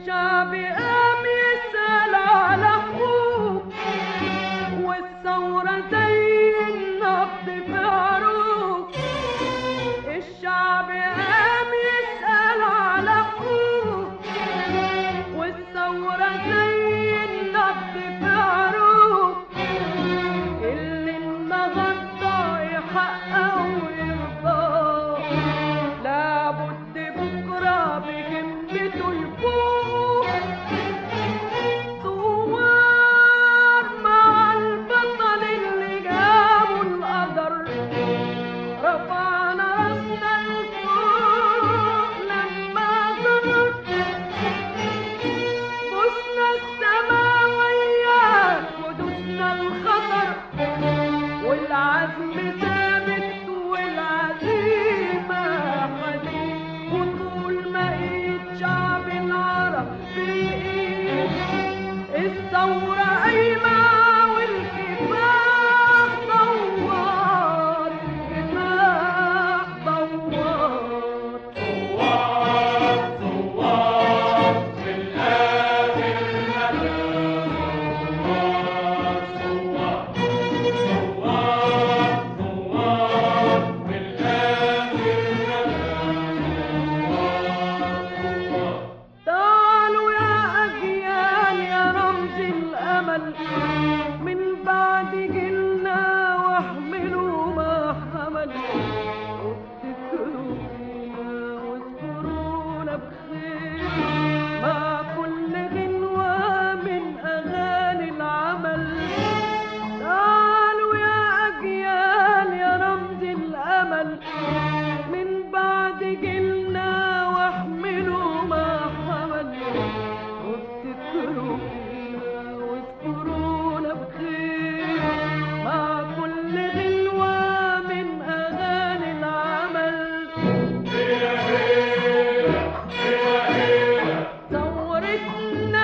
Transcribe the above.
الشعب قام يسأل على حقوق والثورة زي النبض في عروق الشعب قام يسأل على حقوق والثورة زي النبض في عروق اللي النهارده يحقق ويرضى لابد بكره بجنبته يفوق ثوار مع البطل اللي جابوا القدر رفعنا راسنا لفوق لما ظهر بوسنا السما وياك ودوسنا الخطر والعزم ثابت والعزيمة حديد وطول ما ايد شعب العرب بإيد الثورة قايمة والكفاح دوار كفاح دوار تعالوا يا أجيال يا رمز الأمل من بعد جيلنا واحملوا ما حمل وافتكروا فينا واذكرونا بخير مع كل غنوة من أغاني العمل تعالوا يا أجيال يا رمز الأمل من بعد جيلنا واحملوا ما حمل وافتكروا فينا واذكرونا بخير مع كل غنوة من أغاني العمل ثورتنا